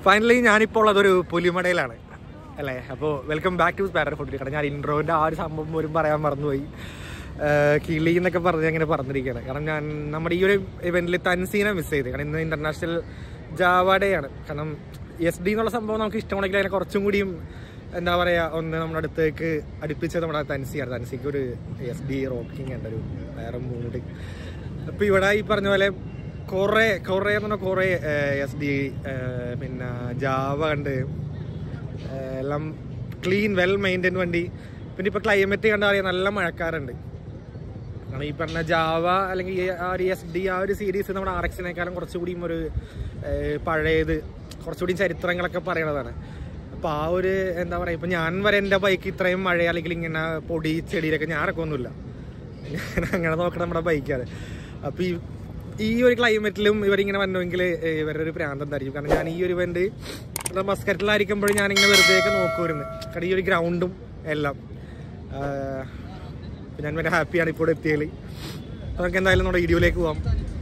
Finally ഞാനിപ്പോൾ ഉള്ളതൊരു പുലിമടയിലാണ് അല്ലേ അപ്പോൾ വെൽക്കം ബാക്ക് ടു സ്പാരർ ഫോർട്ടി കാരണം ഞാൻ ഇൻട്രോൻ്റെ ആ ഒരു സംഭവം പോലും പറയാൻ മറന്നുപോയി ആഹ് കിളി എന്നൊക്കെ പറഞ്ഞ് അങ്ങനെ പറഞ്ഞിരിക്കുകയാണ് കാരണം ഞാൻ നമ്മുടെ ഈ ഒരു ഇവന്റിൽ തൻസീനെ മിസ് ചെയ്ത് കാരണം ഇന്ന് ഇന്റർനാഷണൽ ജാവ ഡേ ആണ് കാരണം എസ് ഡി എന്നുള്ള സംഭവം നമുക്ക് ഇഷ്ടമാണെങ്കിൽ അതിനെ കുറച്ചും കൂടിയും എന്താ പറയുക ഒന്ന് നമ്മുടെ അടുത്തേക്ക് അടുപ്പിച്ചത് നമ്മുടെ തൻസിയാണ് തൻസിക്ക് ഒരു എസ് ഡി റോക്കിംഗ് ഉണ്ട് ഒരു വേറെ മൂഡ് അപ്പോൾ ഇവിടെ ഈ പറഞ്ഞ പോലെ കുറേ കുറേ എന്ന് പറഞ്ഞാൽ കുറേ എസ് ഡി പിന്നെ ജാവ ഉണ്ട് ഏഹ് എല്ലാം ക്ലീൻ വെൽ മെയിൻറ്റൈൻ വണ്ടി പിന്നെ ഇപ്പോൾ ക്ലൈമറ്റ് കണ്ടാൽ അറിയാം നല്ല മഴക്കാറുണ്ട് കാരണം ഈ പറഞ്ഞ ജാവ അല്ലെങ്കിൽ ഈ ആ ഒരു എസ് ഡി ആ ഒരു സീരീസ് നമ്മുടെ ആർ എക്സിനേക്കാളും കുറച്ചുകൂടിയും ഒരു ഏഹ് പഴയത് കുറച്ചുകൂടി ചരിത്രങ്ങളൊക്കെ പറയണതാണ് അപ്പോൾ ആ ഒരു എന്താ പറയുക ഇപ്പം ഞാൻ വരെ എൻ്റെ ബൈക്ക് ഇത്രയും മഴ അല്ലെങ്കിൽ ഇങ്ങനെ പൊടി ചെടിയിലൊക്കെ ഞാനൊക്കെ ഒന്നുമില്ല ഞാൻ അങ്ങനെ നോക്കണം നമ്മുടെ ബൈക്കാണ് അപ്പോൾ ഈ ഈ ഒരു ക്ലൈമറ്റിലും ഇവരിങ്ങനെ വന്നുവെങ്കിൽ ഇവരുടെ ഒരു പ്രാന്തം എന്തായിരിക്കും കാരണം ഞാൻ ഈ ഒരു ഇവന്റ് മസ്കറ്റിലായിരിക്കുമ്പോഴും ഞാനിങ്ങനെ വെറുതെയൊക്കെ നോക്കുമായിരുന്നു കാരണം ഈ ഒരു ഗ്രൗണ്ടും എല്ലാം ആഹ് അപ്പൊ ഞാൻ വളരെ ഹാപ്പിയാണ് ഇപ്പോൾ ഇവിടെ എത്തിയതിൽ നമുക്ക് എന്തായാലും നമ്മുടെ വീഡിയോയിലേക്ക് പോവാം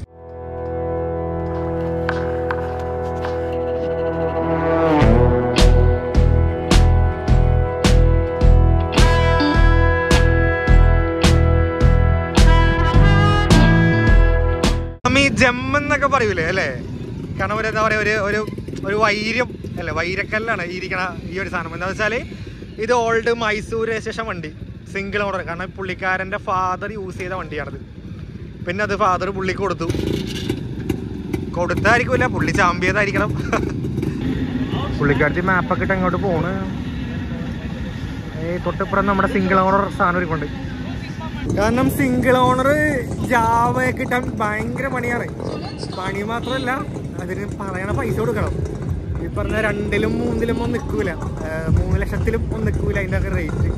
നമ്മ ഈ ജം എന്നൊക്കെ പറയൂലേ അല്ലേ കാരണം ഒരു എന്താ പറയാ ഒരു ഒരു ഒരു വൈര്യം അല്ലേ വൈരക്കല്ലാണ് ഈ ഇരിക്കണ ഈ ഒരു സാധനം എന്താ വെച്ചാല് ഇത് ഓൾഡ് മൈസൂർ രജിസ്ട്രേഷൻ വണ്ടി സിംഗിൾ ഓണർ കാരണം പുള്ളിക്കാരന്റെ ഫാദർ യൂസ് ചെയ്ത വണ്ടിയാണത് പിന്നെ അത് ഫാദർ പുള്ളിക്ക് കൊടുത്തു കൊടുത്തായിരിക്കില്ല പുള്ളി ചാമ്പിയതായിരിക്കണം പുള്ളിക്കാരത്തി മാപ്പൊക്കെ ഇട്ട് അങ്ങോട്ട് പോണ് ഏയ് തൊട്ടിപ്പുറം നമ്മുടെ സിംഗിൾ ഓണർ സാധനം ഇരിക്കുന്നുണ്ട് കാരണം സിംഗിൾ ഓണർ ജാവ കിട്ടാൻ ഭയങ്കര പണിയാണ് പണി മാത്രമല്ല അതിന് പറയണ പൈസ കൊടുക്കണം ഈ പറഞ്ഞ രണ്ടിലും മൂന്നിലും ഒന്നും നിൽക്കൂല മൂന്ന് ലക്ഷത്തിലും ഒന്നും നിൽക്കൂല അതിൻ്റെ ഒക്കെ റേറ്റ്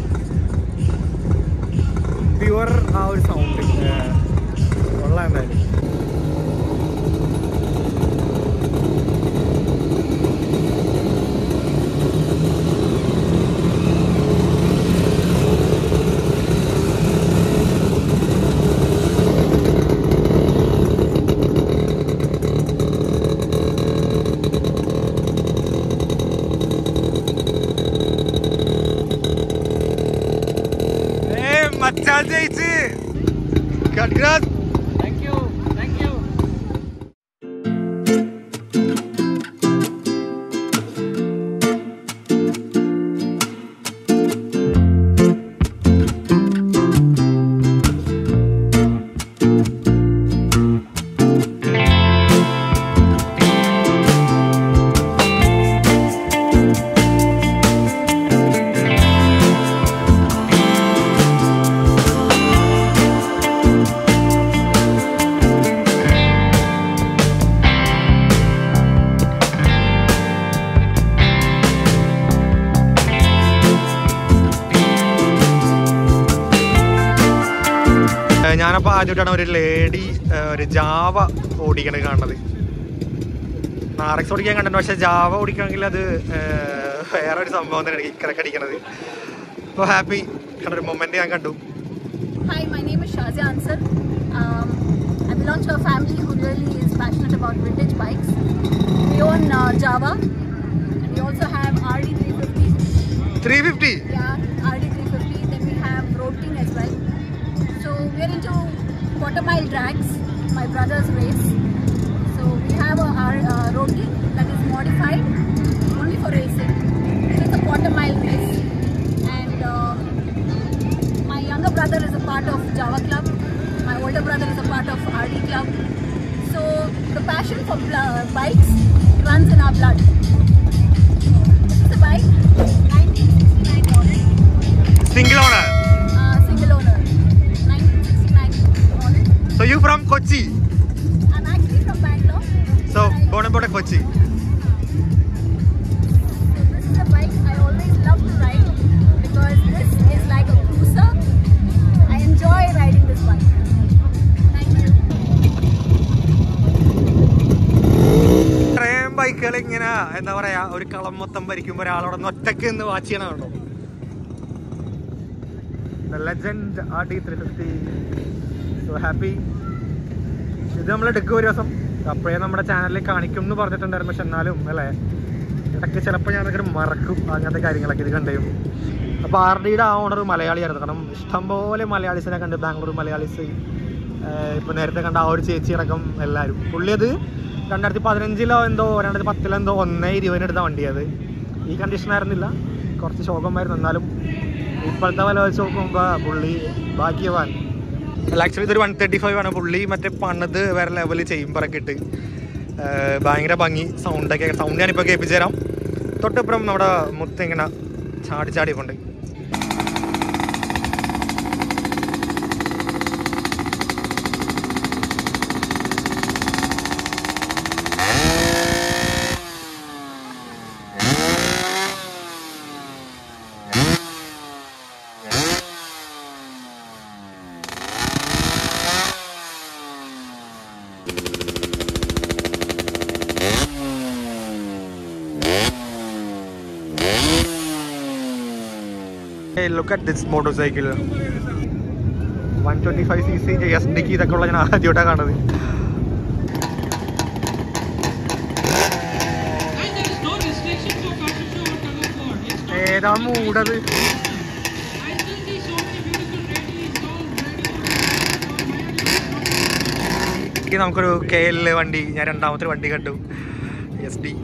പ്യുവർ ആ ഒരു സൗണ്ട് കൊള്ളാം എന്തായാലും ഏയ് മച്ചാൻ ജയിച്ച് കൺഗ്രാസ് ഞാനപ്പോൾ ആദ്യമായിട്ടാണ് ഒരു ലേഡി ഒരു ജാവ ഓടിക്കണത് കാണുന്നത് നാറക്സ് ഓടിക്കാൻ കണ്ടിട്ടുണ്ട് പക്ഷെ ജാവ ഓടിക്കണമെങ്കിൽ അത് ഏഹ്, വേറെ ഒരു സംഭവം തന്നെയാണ് ഇക്കരക്ക് അടിക്കണത് അപ്പോൾ ഹാപ്പി കണ്ടൊരു മൊമെന്റ് ഞാൻ കണ്ടു Hi, my name is Shazia Ansar. Um, I belong to a family who really is passionate about vintage bikes. We own uh, Java. We also have RD350. Three fifty Yeah, RD350. Then we have Road King as well. So we're into quarter mile drags. My brother's race. So we have a our, uh, Road King that is modified only for racing. It's a quarter mile race. And uh, my younger brother is a part of Java Club. My older brother is a part of RD Club. So the passion for bl- bikes runs in our blood. This is a bike, 1969 model, single owner uh, single owner. 1969 model. So you from Kochi I'm actually from Bangalore. So I- ബോണമ്പോട്ടെ Kochi So this is a bike I always love to ride because this is like a cruiser. I enjoy riding this bike. Thank you. ഇത്രയും ബൈക്കുകൾ ഇങ്ങനെ എന്താ പറയാ ഒരു കളം മൊത്തം ഭരിക്കുമ്പോൾ ഒരാളോട് ഒന്ന് ഒറ്റയ്ക്ക് നിന്ന് വാച്ച് ചെയ്യണോ legend R D three fifty so happy ഇത് നമ്മൾ എടുക്കും ഒരു ദിവസം അപ്പോഴേ നമ്മുടെ ചാനലിൽ കാണിക്കും എന്ന് പറഞ്ഞിട്ടുണ്ടായിരുന്നു പക്ഷെ എന്നാലും അല്ലേ ഇടയ്ക്ക് ചിലപ്പോൾ ഞാൻ അതൊക്കെ മറക്കും അങ്ങനത്തെ കാര്യങ്ങളൊക്കെ ഇത് കണ്ടു അപ്പോൾ ആർ ഡിയുടെ ആ ഓണർ മലയാളിയായിരുന്നു കാരണം ഇഷ്ടംപോലെ മലയാളീസിനെ കണ്ട് ബാംഗ്ലൂർ മലയാളീസ് ഇപ്പോൾ നേരത്തെ കണ്ട ആ ഒരു ചേച്ചി അടക്കം എല്ലാവരും പുള്ളി അത് രണ്ടായിരത്തി പതിനഞ്ചിലോ എന്തോ രണ്ടായിരത്തി പത്തിലോ എന്തോ ഒന്നേ ഇരുപതിന് എടുത്ത വണ്ടിയത് ഈ കണ്ടീഷനായിരുന്നില്ല കുറച്ച് ശോകമായിരുന്നു എന്നാലും ഇപ്പോഴത്തെ വില വെച്ച് നോക്കുമ്പോൾ പുള്ളി ഭാഗ്യവാൻ അല്ല ആക്ച്വലി ഇതൊരു വൺ തേർട്ടി ഫൈവ് ആണ് പുള്ളി മറ്റേ പണിത് വേറെ ലെവലിൽ ചെയ്യുമ്പോഴൊക്കെ ഇട്ട് ഏർ ഭയങ്കര ഭംഗി സൗണ്ടൊക്കെ സൗണ്ട് ഞാനിപ്പോൾ കേൾപ്പിച്ചു തരാം തൊട്ടിപ്പുറം നമ്മുടെ മുത്ത് ഇങ്ങനെ ചാടി ചാടി കൊണ്ട് Hey, look at this motorcycle. 125 cc S ഡിക്ക് ഇതൊക്കെ ഉള്ള ഞാൻ ആദ്യമായിട്ടാണ് കാണുന്നത് And there is no restriction for passenger or tug of war. It's not ഏതാ മൂടത് I still see so many beautiful ready installed ready ഇനി നമുക്കൊരു കെ എൽ വണ്ടി ഞാൻ രണ്ടാമത്തെ വണ്ടി കണ്ടു എസ് ഡി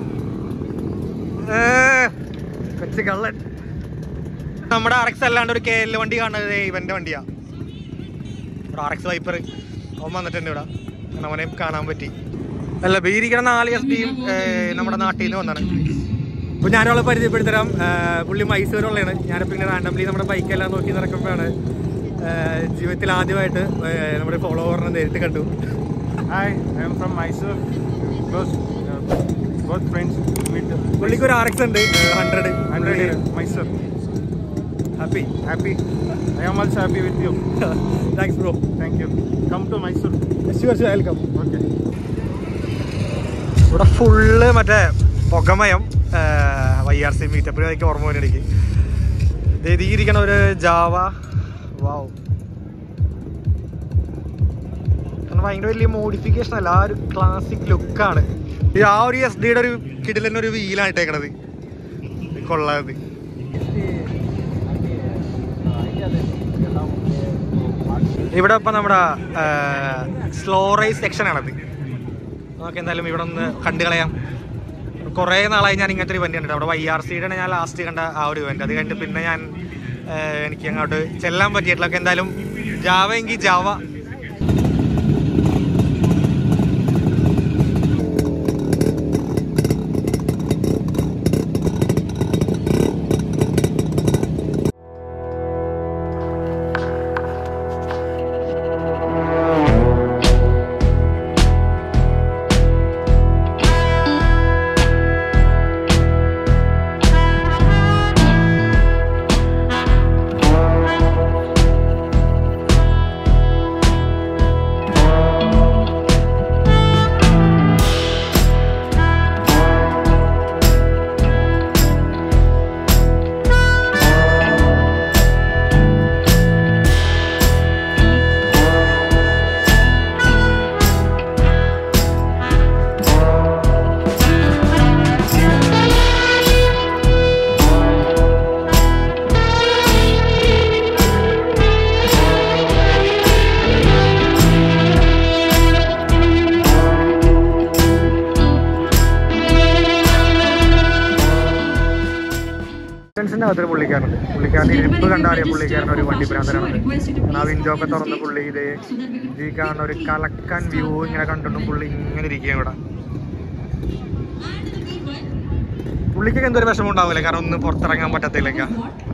കൊച്ചു കള്ളൻ നമ്മുടെ ആർ എക്സ് അല്ലാണ്ട് ഒരു കെ എൽ വണ്ടി കാണുന്നത് ഇവന്റെ വണ്ടിയാ ഇവിടെ ആർ എക്സ് വൈപ്പർ അവൻ വന്നിട്ടുണ്ട് ഇവിടെ കാരണം അവനെ കാണാൻ പറ്റി അല്ല ബീരിക്കണ നാല് എസ് ഡിയും നമ്മുടെ നാട്ടിൽ നിന്ന് വന്നാണ് ഇപ്പൊ ഞാനവളെ പരിചയപ്പെടുത്തരാം ഏർ പുള്ളി മൈസൂരുള്ളതാണ് ഞാനിപ്പോ ഇങ്ങനെ റാൻഡംലി നമ്മുടെ ബൈക്കെല്ലാം നോക്കി നടക്കുമ്പോഴാണ് ഏർ ജീവിതത്തിൽ ആദ്യമായിട്ട് ഏർ നമ്മുടെ ഫോളോവറിനെ നേരിട്ട് കണ്ടു Hi, I am from Mysore. Both, uh, both friends with പുള്ളിക്ക് ഒരു ആർ എക്സ് ഉണ്ട് hundred hundred here, Mysore. Happy Happy. I am also happy with you. Thanks bro Thank you. Come to Mysore. Sure sure welcome Okay. ഇവിടെ full മറ്റേ പുകമയം Y R C മീറ്റപ്പിൽ എനിക്ക് ഓർമ്മ വരും എനിക്ക് ഇത് ഈ ഇരിക്കണ ഒരു ജാവ വാവ് കാരണം ഭയങ്കര വലിയ മോഡിഫിക്കേഷൻ അല്ല ആ ഒരു ക്ലാസിക് ലുക്കാണ് ഇത് ആ ഒരു എസ് ഡിയുടെ ഒരു കിടിലന്നെ ഒരു വീലാണ് ഇട്ടേക്കണത് കൊള്ളാത് ഇവിടെ ഇപ്പം നമ്മുടെ സ്ലോ റൈസ് സെക്ഷനാണത് നമുക്ക് എന്തായാലും ഇവിടെ ഒന്ന് കണ്ടു കളയാം കുറേ നാളായി ഞാൻ ഇങ്ങനത്തെ ഒരു ഇവന്റ് കണ്ടിട്ട് അവിടെ വൈ ആർ സിയുടെ ഞാൻ ലാസ്റ്റ് കണ്ട ആ ഒരു ഇവന്റ് അത് കഴിഞ്ഞിട്ട് പിന്നെ ഞാൻ ആ, എനിക്ക് അങ്ങോട്ട് ചെല്ലാൻ പറ്റിയിട്ടില്ല ഒക്കെ എന്തായാലും ജാവ എങ്കിൽ ജാവ ടെൻഷൻ്റെ അകത്തൊരു പുള്ളിക്കാരുണ്ട് പുള്ളിക്കാരൻ ഇരിപ്പ് കണ്ടറിയാം പുള്ളിക്കാരൻ ഒരു വണ്ടി ഭ്രാന്തനാണ് കാരണം ആ വിൻഡോ ഒക്കെ തുറന്ന് പുള്ളി ഇത് ഈ കാണുന്ന ഒരു കലക്കാൻ വ്യൂ ഇങ്ങനെ കണ്ടിട്ടും പുള്ളി ഇങ്ങനെ ഇരിക്കുകയും ഇവിടെ പുള്ളിക്കൊക്കെ എന്തൊരു വിഷമം ഉണ്ടാവില്ല കാരണം ഒന്ന് പുറത്തിറങ്ങാൻ പറ്റത്തില്ലേക്ക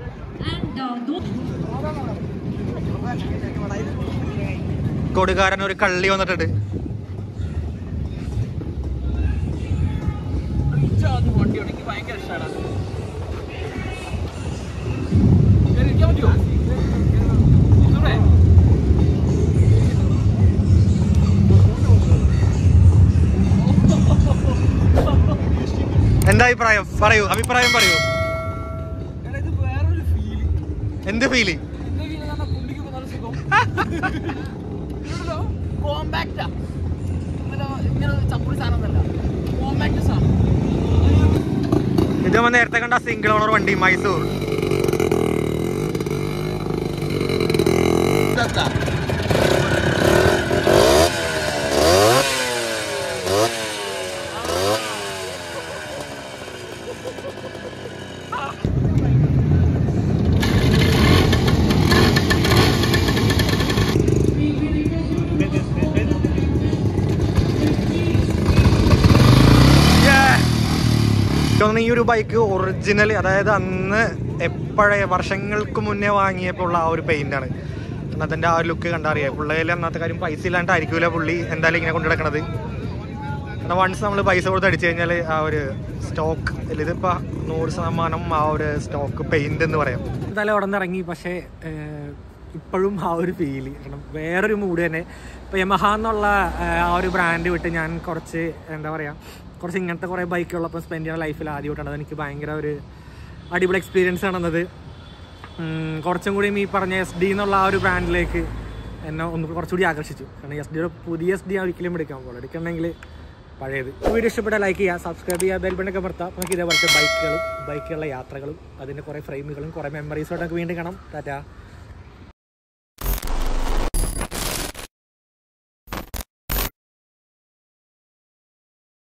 കൊടുകാരൻ ഒരു കള്ളി വന്നിട്ടുണ്ട് എന്താ അഭിപ്രായം പറയൂ അഭിപ്രായം പറയൂ എന്ത് ഫീല് ഇങ്ങനെ ഒരു ചപ്പുടി സാധനമൊന്നുമല്ല കോമ്പാക്ട് സാധനം ഇത് നമ്മൾ നേരത്തെ കണ്ട സിംഗിൾ ഓണർ വണ്ടി മൈസൂർ തോന്നുന്നു ഈ ഒരു ബൈക്ക് ഒറിജിനൽ അതായത് അന്ന് എപ്പോഴേ വർഷങ്ങൾക്ക് മുന്നേ വാങ്ങിയപ്പോൾ ഉള്ള ആ ഒരു പെയിന്റ് ആണ് അതിന്റെ ആ ഒരു ലുക്ക് കണ്ടറിയാം പുള്ളിയിൽ അന്നത്തെ കാര്യം പൈസ ഇല്ലാണ്ടായിരിക്കൂല പുള്ളി എന്തായാലും ഇങ്ങനെ കൊണ്ടു നടക്കണത് കാരണം വൺസ് നമ്മൾ പൈസ കൊടുത്ത് അടിച്ചു കഴിഞ്ഞാൽ ആ ഒരു സ്റ്റോക്ക് ഇതിപ്പോ നൂറ് ശതമാനം ആ ഒരു സ്റ്റോക്ക് പെയിന്റ് എന്ന് പറയാം എന്തായാലും അവിടെ നിന്ന് ഇറങ്ങി പക്ഷേ ഇപ്പോഴും ആ ഒരു ഫീല് കാരണം വേറൊരു മൂഡ് തന്നെ ഇപ്പോൾ യമഹ എന്നുള്ള ഏഹ്, ആ ഒരു ബ്രാൻഡ് വിട്ട് ഞാൻ കുറച്ച് എന്താ പറയുക കുറച്ച് ഇങ്ങനത്തെ കുറേ ബൈക്കുകളൊപ്പം സ്പെൻഡ് ചെയ്യുന്ന ലൈഫിൽ ആദ്യമായിട്ടാണ് അതെനിക്ക് ഭയങ്കര ഒരു അടിപൊളി എക്സ്പീരിയൻസ് ആണെന്നത് ഉം, കുറച്ചും കൂടിയും ഈ പറഞ്ഞ എസ് ഡി എന്നുള്ള ആ ഒരു ബ്രാൻഡിലേക്ക് എന്നെ ഒന്ന് കുറച്ചുകൂടി ആകർഷിച്ചു കാരണം എസ് ഡിയുടെ പുതിയ എസ് ഡി ഒരിക്കലും എടുക്കാൻ പോകുള്ളൂ എടുക്കണമെങ്കിൽ പഴയത് വീഡിയോ ഇഷ്ടപ്പെട്ടാൽ ലൈക്ക് ചെയ്യുക സബ്സ്ക്രൈബ് ചെയ്യുക ബെൽ ബട്ടൺ അമർത്താം നമുക്ക് ഇതേപോലത്തെ ബൈക്കുകളും ബൈക്കുകളുടെ യാത്രകളും അതിൻ്റെ കുറേ ഫ്രെയിമുകളും കുറേ മെമ്മറീസുമായിട്ടൊക്കെ വീണ്ടും കാണാം ടാറ്റ